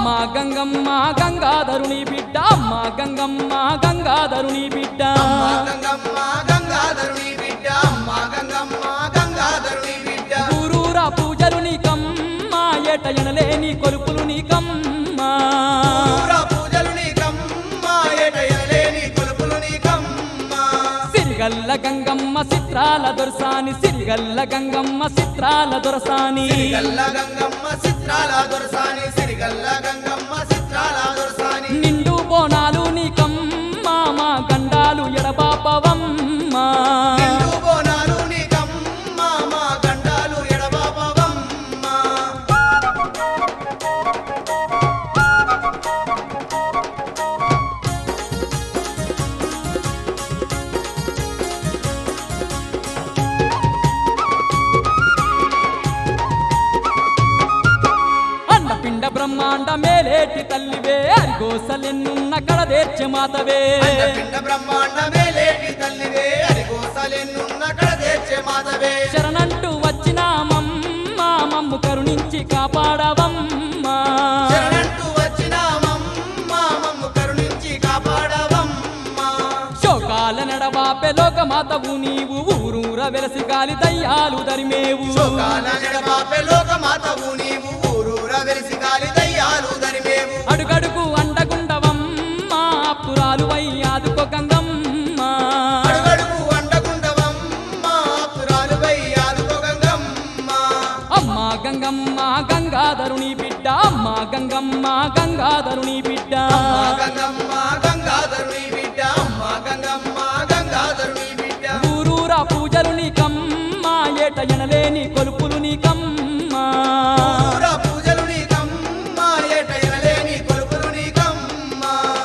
గంగమ్మ గంగాధరుని బిడ్డ అమ్మ గంగమ్మ గంగాధరుని బిడ్డ అమ్మ గంగమ్మ గంగాధరుని బిడ్డ అమ్మ గంగమ్మ గంగాధరుని బిడ్డ ఊరూరా పూజలు నీకమ్మ ఏట ఎనలేని కొలుపులు నీకమ్మ ఊర పూజలు నీకమ్మ ఏటయలేని కొలుపులు నీకమ్మ సిరిగల్ల గంగమ్మ చిత్రాల దొరసాని సిరిగల్ల గంగమ్మ చిత్రాల దొరసాని సిరిగల్ల గంగమ్మ చిత్రాల దొరసాని సిరిగల్ల గంగమ్మ చిత్రాల దొరసాని నిండు బోనాలు నీకమ్మ మా గండాలు ఎడబాపవమ్మ నిండు బోనాలు నీకమ్మ మా గండాలు ఎడబాపవమ్మ అండపిండ బ్రహ్మాండ మేలేటి తల్లివే అరిగోసలెన్నున్న కడదేర్చె మాతవే పిండ బ్రహ్మాండమే లేటి తల్లివే అరిగోసలెన్నున్న కడదేర్చే మాతవే శరణంటూ వచ్చినామమ్మ మమ్ము కరుణించి కాపాడవమ్మ శరణంటూ వచ్చినామమ్మ మమ్ము కరుణించి కాపాడవమ్మ శోకాల నడవాపె లోకమాతవు నీవు ఊరూర వెలసి గాలి దయ్యాలు దరిమేవు శోకాల నెడబాపె లోకమాతవు నీవు ఊరూర వెలిసి గాలి దయ్యాలు దరిమేవు అడుగడుగు అండగుండవమ్మ పురాలు వయ్యాదుకో గంగమ్మ అడుగడుగు అండగుండవమ్మ పురాలువై ఆదుకో గంగమ్మ అమ్మ గంగమ్మ గంగాధరుని బిడ్డ అమ్మ గంగమ్మ గంగాధరుని బిడ్డ అమ్మ గంగమ్మ గంగాధరుని బిడ్డ అమ్మ గంగమ్మ గంగాధరుని బిడ్డ ఊరూరా పూజలు నీకమ్మ ఏట ఎనలేని కొలుపులు నీకమ్మ ఊర పూజలు నీకమ్మ ఏట ఎనలేని కొలుపులు నీకమ్మ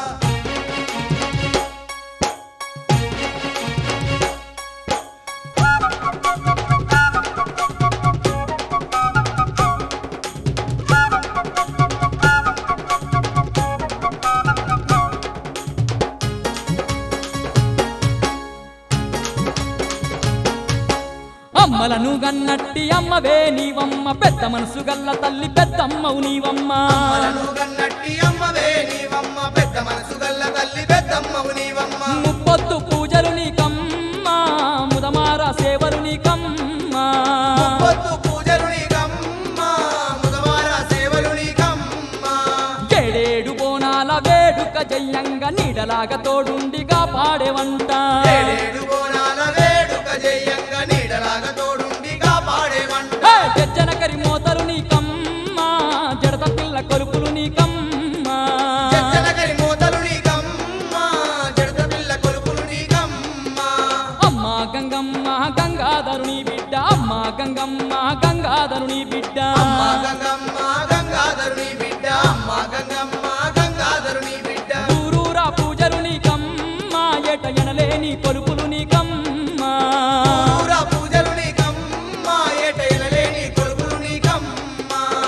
అమ్మలను గన్నట్టి అమ్మవే నీవమ్మ పెద్ద మనసు గల్ల తల్లి పెద్దమ్మవు నీవమ్మ అమ్మలను గన్నట్టి అమ్మవే నీవమ్మ పెద్ద మనసు గల్ల తల్లి పెద్దమ్మవు నీవమ్మ ముప్పొద్దు పూజలు నీకమ్మ ముదమార సేవలు నీకమ్మ పొద్దు పూజలు నీకమ్మ ముదవార సేవలు నీకమ్మ ఏడేడు బోనాల వేడుక జయ్యంగా నీడలాగా తోడుండిగా పాడేవంట ఏడేడు బోనాల వేడుక జయంగా నీడలాగా తోడుండి కాపాడేవంట ఏ జజ్జనకరి మోతలు నీకమ్మ జడత పిల్ల కొలుపులు నీకమ్మ చెచ్చనగరి మూతలు నీకమ్మ జడత పిల్ల కొలుపులు నీకమ్మ అమ్మ గంగమ్మ గంగాధరుని బిడ్డ అమ్మ గంగమ్మ గంగాధరుని బిడ్డ అమ్మ గంగమ్మ గంగాధరుని బిడ్డ అమ్మ గంగమ్మ గంగాధరుని బిడ్డ ఊరూరా పూజలు నీకమ్మ ఏట ఎనలేని కొలుపులు నీకమ్మ ఊర పూజలు నీకమ్మ ఏట ఎనలేని కొలుపులు నీకమ్మ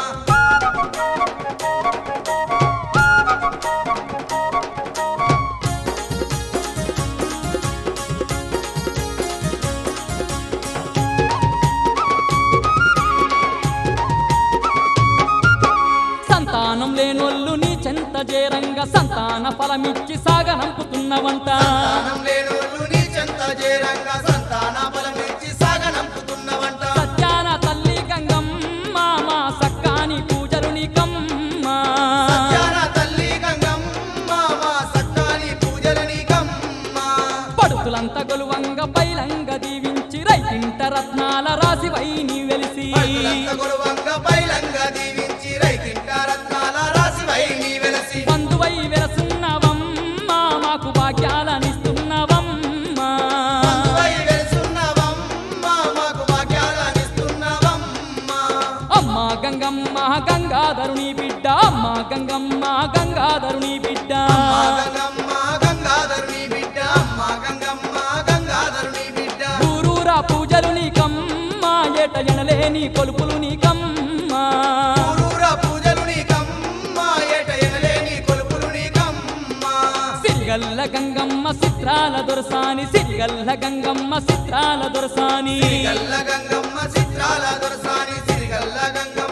సంతానం లేనోళ్ళు నీ చెంత చేరంగా సంతాన ఫలమిచ్చి సాగనంపుతున్నవంట సంతానం లేనోళ్ళు నీ చెంత చేరంగా సంతాన బలమిచ్చి సాగనంపుతున్నవంట సత్యాన తల్లి గంగమ్మ మా సక్కాని పూజలు నీకమ్మ సత్యాన తల్లి గంగమ్మ మా సత్తాని పూజలు నీకమ్మ పడుతులంత గొలువంగ పైలంగ దీవించి రైతింట రత్నాల రాసివై నీ వెలిసి పైలంగ గొలువంగ పైలంగ దీవించి రైతింట రత్నాల రాసివై నీ వెలసి బంధువై వెలసున్నవమ్మ మాకు భాగ్యాలనిస్తున్నవమ్మ బంధువై వెలుసున్నవమ్మ మాకు భాగ్యాలనిస్తున్నవమ్మ అమ్మ గంగమ్మ గంగాధరుని బిడ్డ అమ్మ గంగమ్మ గంగాధరుని బిడ్డ అమ్మ గంగమ్మ గంగాధరుని బిడ్డ అమ్మ గంగమ్మ గంగాధరుని బిడ్డ ఊరూరా పూజలు నీకమ్మ ఏట ఎనలేని కొలుపులు నీకమ్మ ఊరూర పూజలు నీకమ్మ ఏట ఎనలేని కొలుపులు నీకమ్మ సిరిగల్ల గంగమ్మ చిత్రాల దొరసాని సిరిగల్ల గంగమ్మ చిత్రాల దొరసాని సిరిగల్ల గంగమ్మ చిత్రాల దొరసాని సిరిగల్ల గంగమ్మ